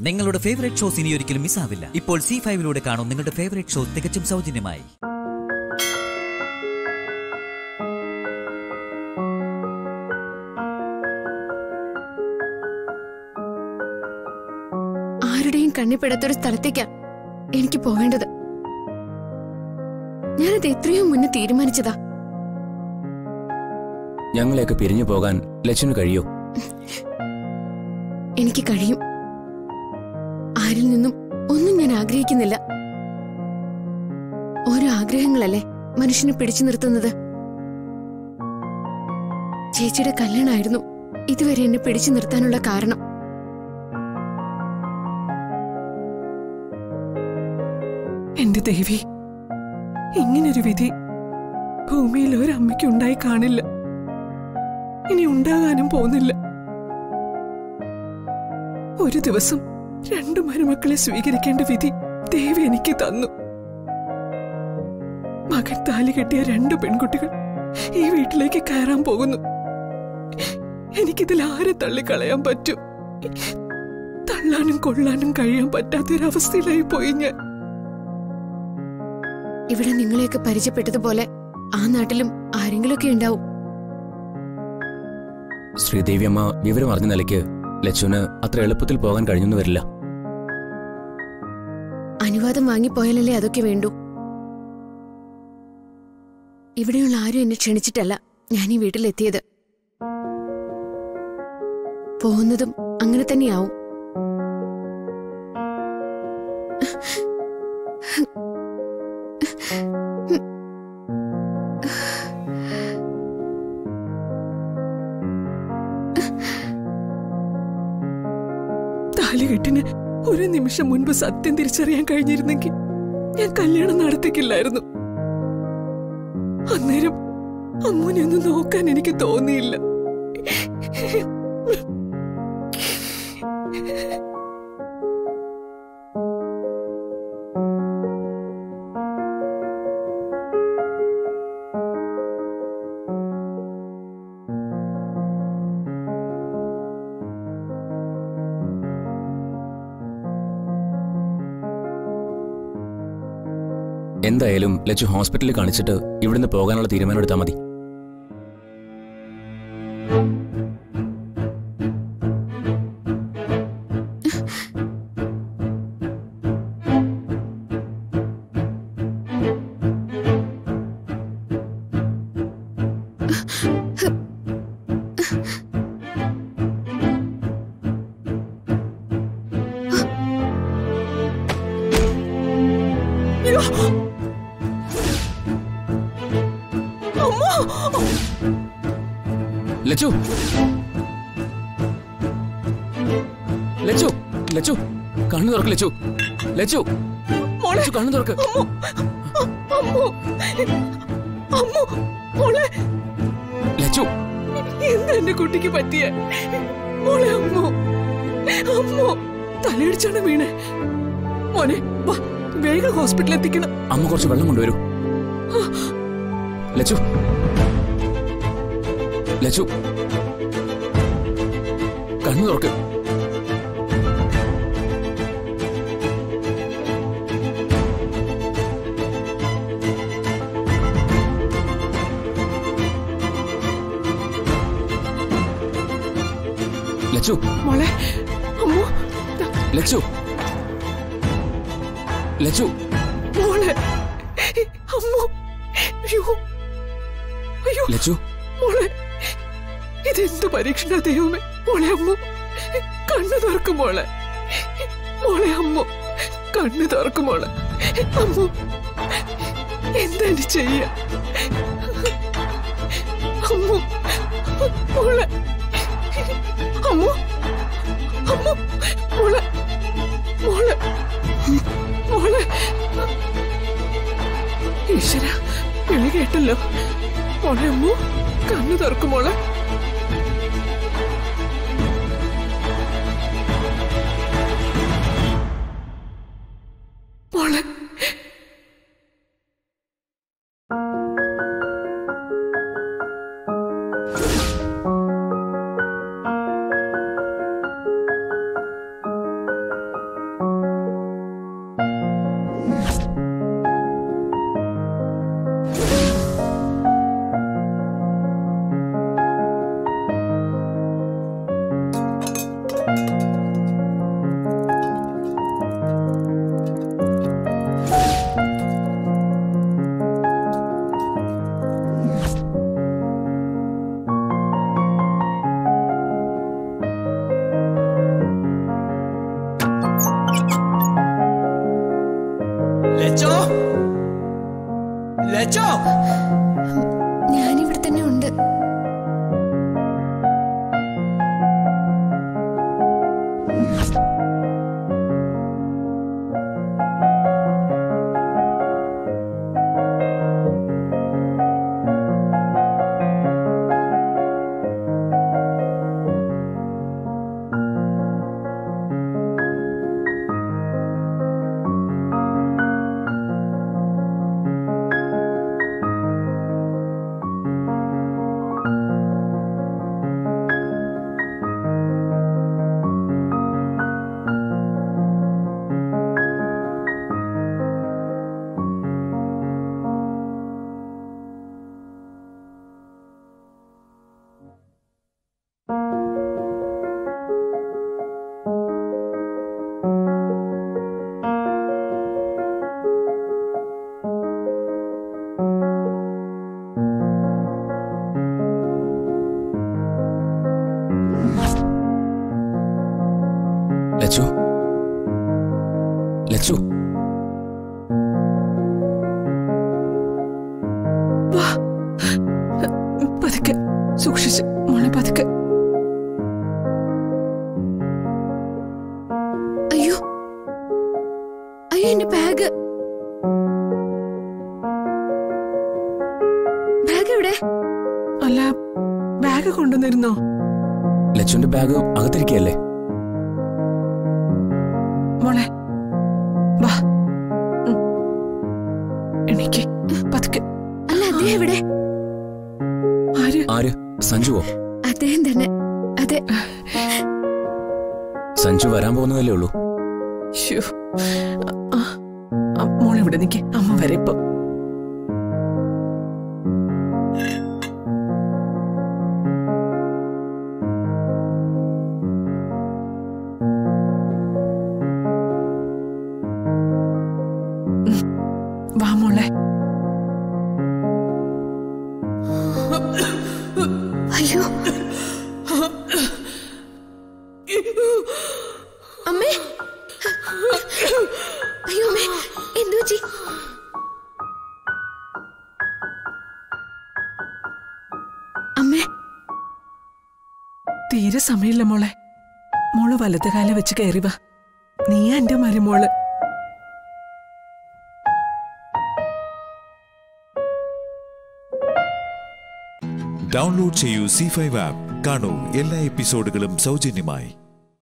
നിങ്ങളുടെ favourite shows ഇനി ഒരിക്കലും മിസ്സാവില്ല ഇപ്പോൾ സി ഫൈവിലൂടെ കാണും നിങ്ങളുടെ ഫേവറേറ്റ് ഷോ തികച്ചും സൗജന്യമായി ആരുടെയും കണ്ണിപ്പെടാത്തൊരു സ്ഥലത്തേക്കാ എനിക്ക് പോവേണ്ടത് ഞാനത് എത്രയോ മുന്നേ തീരുമാനിച്ചതാ ഞങ്ങളെയൊക്കെ പിരിഞ്ഞു പോകാൻ ലച്ചുന് കഴിയോ എനിക്ക് കഴിയും ആരിൽ നിന്നും ഒന്നും ഞാൻ ആഗ്രഹിക്കുന്നില്ല ഓരോ ആഗ്രഹങ്ങളല്ലേ മനുഷ്യനെ പിടിച്ചു നിർത്തുന്നത് ചേച്ചിയുടെ കല്യാണമായിരുന്നു ഇതുവരെ എന്നെ പിടിച്ചു നിർത്താനുള്ള കാരണം എന്റെ ദേവി ഇങ്ങനൊരു വിധി ഭൂമിയിൽ ഒരമ്മയ്ക്ക് ഉണ്ടായി കാണില്ല ഇനി ഉണ്ടാകാനും പോകുന്നില്ല ഒരു ദിവസം രണ്ടു മരുമക്കളെ സ്വീകരിക്കേണ്ട വിധി ദേവി എനിക്ക് തന്നു മകൻ താലി കെട്ടിയ രണ്ട് പെൺകുട്ടികൾ ഈ വീട്ടിലേക്ക് കയറാൻ പോകുന്നു എനിക്കിതിൽ ആരെ തള്ളിക്കളയാൻ പറ്റും തള്ളാനും കൊള്ളാനും കഴിയാൻ പറ്റാത്തൊരവസ്ഥയിലായി പോയി ഞാൻ ഇവിടെ നിങ്ങളെയൊക്കെ പരിചയപ്പെട്ടതുപോലെ ആ നാട്ടിലും ആരെങ്കിലുമൊക്കെ ഉണ്ടാവും ശ്രീദേവിയമ്മ വിവരം അറിഞ്ഞ നിലയ്ക്ക് ലച്ചുന് അത്ര എളുപ്പത്തിൽ പോകാൻ കഴിഞ്ഞെന്ന് വരില്ല അനുവാദം വാങ്ങിപ്പോയാലല്ലേ അതൊക്കെ വേണ്ടൂ ഇവിടെയുള്ള ആരും എന്നെ ക്ഷണിച്ചിട്ടല്ല ഞാൻ ഈ വീട്ടിലെത്തിയത് പോകുന്നതും അങ്ങനെ തന്നെയാവും താലികെട്ടിന് ഒരു നിമിഷം മുൻപ് സത്യം തിരിച്ചറിയാൻ കഴിഞ്ഞിരുന്നെങ്കിൽ ഞാൻ കല്യാണം നടത്തിക്കില്ലായിരുന്നു അന്നേരം അമ്മൂനെ ഒന്ന് നോക്കാൻ എനിക്ക് തോന്നിയില്ല എന്തായാലും ലച്ചു ഹോസ്പിറ്റലിൽ കാണിച്ചിട്ട് ഇവിടുന്ന് പോകാനുള്ള തീരുമാനം എടുത്താൽ മതി ലച്ചു ലച്ചു ലച്ചു കണ്ണു തുറക്ക് ലച്ചു ലച്ചു മോളെ ലച്ചു കണ്ണു തുറക്ക് അമ്മു അമ്മു മോളെ ലച്ചു എന്താ എന്റെ കുട്ടിക്ക് പറ്റിയ മോളെ അമ്മു അമ്മു തലയടിച്ചാണ് വീണേ മോനെ വാ വേഗം ഹോസ്പിറ്റലിൽ എത്തിക്കണം അമ്മ കുറച്ച് വെള്ളം കൊണ്ടുവരൂ ലച്ചു ലച്ചു കണ്ണു തുറക്ക് ലച്ചു മോളെ അമ്മു ദാ, ലച്ചു ലച്ചു മോളെ അമ്മു അയ്യോ അയ്യോ ലച്ചു മോളെ ഇതെന്ത് പരീക്ഷണ ദൈവമേ മോളെ അമ്മു കണ്ണു തുറക്കും മോളെ മോളെ അമ്മു കണ്ണു തുറക്കും മോളെ അമ്മു എന്താ ഇനി ചെയ്യ അമ്മു മോളെ അമ്മു അമ്മു മോളെ മോളെ മോളെ ഈശ്വര വിളി കേട്ടല്ലോ മോളെ അമ്മു കണ്ണു തുറക്കും മോളെ മോളെ ലച്ചോ ഞാനിവിടെ തന്നെ ഉണ്ട് ലച്ചു ലച്ചു വാ പതുക്കെ സൂക്ഷിച്ച് മോളെ പതുക്കെ അയ്യോ അയ്യോ എന്റെ ബാഗ് ബാഗ് എവിടെ അല്ല ബാഗ് കൊണ്ടുവന്നിരുന്നോ ലച്ചുവിന്റെ ബാഗ് അകത്തിരിക്കുകയല്ലേ മോളെ വാ ഉം. എണീക്ക് പതുക്കെ അല്ല അദ്ദേഹം എവിടെ ആര് ആര് സഞ്ജുവോ അദ്ദേഹം തന്നെ അതെ സഞ്ജു വരാൻ പോകുന്നതല്ലേ ഉള്ളൂ ശ്ശോ. ആ, ആ, മോളെ ഇവിടെ നിൽക്കെ അമ്മ വരെ ഇപ്പൊ ഉം. വാ മോളെ അയ്യോ അമ്മേ അയ്യോ അമ്മേ എന്തു പറ്റി അമ്മേ തീരെ സമയമില്ല മോളെ മോള് വലത്തെ കാലം വെച്ച് കയറി വാ നീ എന്റെ മരുമോള് ഡൗൺലോഡ് ചെയ്യൂ സി ഫൈവ് ആപ്പ് കാണൂ എല്ലാ എപ്പിസോഡുകളും സൗജന്യമായി